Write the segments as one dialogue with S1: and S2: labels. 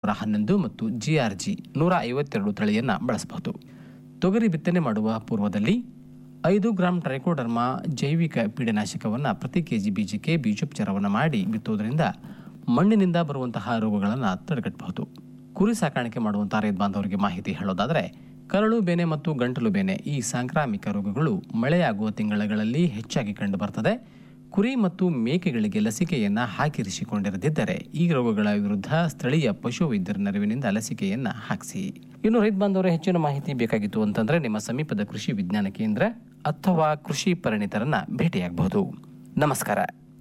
S1: ಶೇಕಡ ಹನ್ನೊಂದು ಮತ್ತು ಜಿಆರ್ಜಿ ನೂರ ಐವತ್ತೆರಡು ತಳಿಯನ್ನು ಬಳಸಬಹುದು ತೊಗರಿ ಬಿತ್ತನೆ ಮಾಡುವ ಪೂರ್ವದಲ್ಲಿ ಐದು ಗ್ರಾಂ ಟ್ರೈಕೋಡರ್ಮಾ ಜೈವಿಕ ಪೀಡನಾಶಕವನ್ನು ಪ್ರತಿ ಕೆಜಿ ಬೀಜಕ್ಕೆ ಬೀಜೋಪಚಾರವನ್ನು ಮಾಡಿ ಬಿತ್ತುವುದರಿಂದ ಮಣ್ಣಿನಿಂದ ಬರುವಂತಹ ರೋಗಗಳನ್ನು ತಡೆಗಟ್ಟಬಹುದು ಕುರಿ ಸಾಕಾಣಿಕೆ ಮಾಡುವಂತಹ ರೈತ ಬಾಂಧವರಿಗೆ ಮಾಹಿತಿ ಹೇಳೋದಾದರೆ ಕರಳು ಬೇನೆ ಮತ್ತು ಗಂಟಲು ಬೇನೆ ಈ ಸಾಂಕ್ರಾಮಿಕ ರೋಗಗಳು ಮಳೆಯಾಗುವ ತಿಂಗಳುಗಳಲ್ಲಿ ಹೆಚ್ಚಾಗಿ ಕಂಡುಬರ್ತದೆ ಕುರಿ ಮತ್ತು ಮೇಕೆಗಳಿಗೆ ಲಸಿಕೆಯನ್ನು ಹಾಕಿರಿಸಿಕೊಂಡಿರದಿದ್ದರೆ ಈ ರೋಗಗಳ ವಿರುದ್ಧ ಸ್ಥಳೀಯ ಪಶುವೈದ್ಯರ ನೆರವಿನಿಂದ ಲಸಿಕೆಯನ್ನು ಹಾಕಿಸಿ ಇನ್ನು ರೈತ ಬಾಂಧವರ ಹೆಚ್ಚಿನ ಮಾಹಿತಿ ಬೇಕಾಗಿತ್ತು ಅಂತಂದ್ರೆ ನಿಮ್ಮ ಸಮೀಪದ ಕೃಷಿ ವಿಜ್ಞಾನ ಕೇಂದ್ರ ಅಥವಾ ಕೃಷಿ ಪರಿಣಿತರನ್ನ ಭೇಟಿಯಾಗಬಹುದು ನಮಸ್ಕಾರ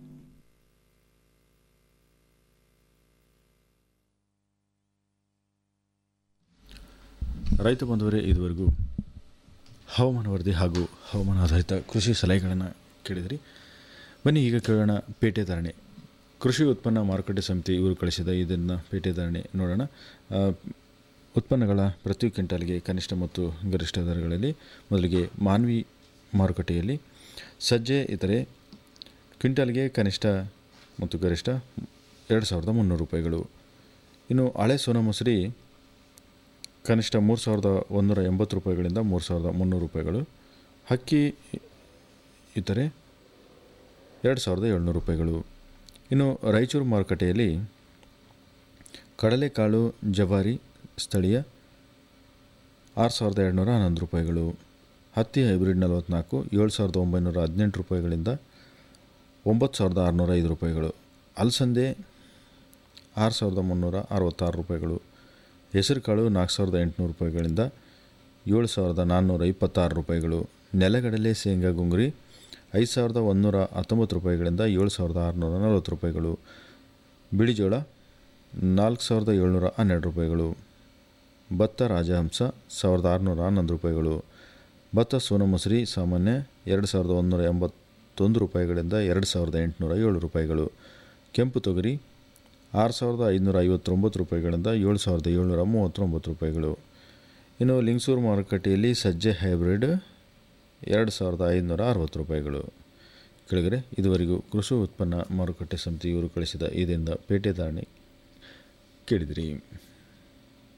S2: ರೈತ ಬಂಧುವರೇ ಇದುವರೆಗೂ ಹವಾಮಾನ ವರದಿ ಹಾಗೂ ಹವಾಮಾನ ಆಧಾರಿತ ಕೃಷಿ ಸಲಹೆಗಳನ್ನು ಕೇಳಿದಿರಿ ಬನ್ನಿ ಈಗ ಕೇಳೋಣ ಪೇಟೆ ಧಾರಣೆ ಕೃಷಿ ಉತ್ಪನ್ನ ಮಾರುಕಟ್ಟೆ ಸಮಿತಿ ಇವರು ಕಳಿಸಿದ ಇದನ್ನು ಪೇಟೆ ಧಾರಣೆ ನೋಡೋಣ ಆ, ಉತ್ಪನ್ನಗಳ ಪ್ರತಿ ಕ್ವಿಂಟಾಲ್ಗೆ ಕನಿಷ್ಠ ಮತ್ತು ಗರಿಷ್ಠ ದರಗಳಲ್ಲಿ ಮೊದಲಿಗೆ ಮಾನ್ವಿ ಮಾರುಕಟ್ಟೆಯಲ್ಲಿ ಸಜ್ಜೆ ಇತರೆ ಕ್ವಿಂಟಾಲ್ಗೆ ಕನಿಷ್ಠ ಮತ್ತು ಗರಿಷ್ಠ ಎರಡು ಸಾವಿರದ ಮುನ್ನೂರು ರೂಪಾಯಿಗಳು ಇನ್ನು ಹಳೆ ಸೋನಾ ಮಸೂರಿ ಕನಿಷ್ಠ ಮೂರು ಸಾವಿರದ ಒಂದೂರ ಎಂಬತ್ತು ರೂಪಾಯಿಗಳಿಂದ ಮೂರು ಸಾವಿರದ ಮುನ್ನೂರು ರೂಪಾಯಿಗಳು ಹಕ್ಕಿ ಇತರೆ ಎರಡು ಸಾವಿರದ ಏಳ್ನೂರು ರೂಪಾಯಿಗಳು ಇನ್ನು ರಾಯಚೂರು ಮಾರುಕಟ್ಟೆಯಲ್ಲಿ ಕಡಲೆಕಾಳು ಜವಾರಿ ಸ್ಥಳೀಯ ಆರು ಸಾವಿರದ ಎರಡುನೂರ ಹನ್ನೊಂದು ರೂಪಾಯಿಗಳು ಹತ್ತಿ ಹೈಬ್ರಿಡ್ ನಲವತ್ತ್ನಾಲ್ಕು ಏಳು ಸಾವಿರದ ಒಂಬೈನೂರ ಹದಿನೆಂಟು ರೂಪಾಯಿಗಳಿಂದ ಒಂಬತ್ತು ಸಾವಿರದ ಆರುನೂರ ಐದು ರೂಪಾಯಿಗಳು ಅಲಸಂದೆ ಆರು ಸಾವಿರದ ಮುನ್ನೂರ ಅರವತ್ತಾರು ರೂಪಾಯಿಗಳು ಹೆಸರುಕಾಳು ನಾಲ್ಕು ಸಾವಿರದ ಎಂಟುನೂರು ರೂಪಾಯಿಗಳಿಂದ ಏಳು ಸಾವಿರದ ನಾನ್ನೂರ ಇಪ್ಪತ್ತಾರು ರೂಪಾಯಿಗಳು ನೆಲಗಡಲೆ ಶೇಂಗಾ ಗುಂಗುರಿ ಐದು ಸಾವಿರದ ಒಂದುನೂರ ಹತ್ತೊಂಬತ್ತು ರೂಪಾಯಿಗಳಿಂದ ಏಳು ಸಾವಿರದ ಆರುನೂರ ನಲವತ್ತು ರೂಪಾಯಿಗಳು ಬಿಳಿಜೋಳ ನಾಲ್ಕು ಸಾವಿರದ ಏಳ್ನೂರ ಹನ್ನೆರಡು ರೂಪಾಯಿಗಳು ಭತ್ತ ರಾಜಹಂಸ ಸಾವಿರದ ಆರುನೂರ ಹನ್ನೊಂದು ರೂಪಾಯಿಗಳು ಭತ್ತ ಸೋನಾ ಮಸೂರಿ ಸಾಮಾನ್ಯ ಎರಡು ಸಾವಿರದ ಒಂದುನೂರ ಎಂಬತ್ತೊಂದು ರೂಪಾಯಿಗಳಿಂದ ಎರಡು ಸಾವಿರದ ಎಂಟುನೂರ ಏಳು ರೂಪಾಯಿಗಳು ಕೆಂಪು ತೊಗರಿ ಆರು ಸಾವಿರದ ಐದುನೂರ ಐವತ್ತೊಂಬತ್ತು ರೂಪಾಯಿಗಳಿಂದ ಏಳು ಸಾವಿರದ ಏಳ್ನೂರ ಮೂವತ್ತೊಂಬತ್ತು ರೂಪಾಯಿಗಳು ಇನ್ನು ಲಿಂಗಸೂರು ಮಾರುಕಟ್ಟೆಯಲ್ಲಿ ಸಜ್ಜೆ ಹೈಬ್ರಿಡ್ ಎರಡು ಸಾವಿರದ ಐದುನೂರ ಅರವತ್ತು ರೂಪಾಯಿಗಳು ಕೆಳಗರೆ ಇದುವರೆಗೂ ಕೃಷಿ ಉತ್ಪನ್ನ ಮಾರುಕಟ್ಟೆ ಸಮಿತಿ ಇವರು ಕಳಿಸಿದ ಇದರಿಂದ ಪೇಟೆ ಧಾರಣೆ ಕೇಳಿದಿರಿ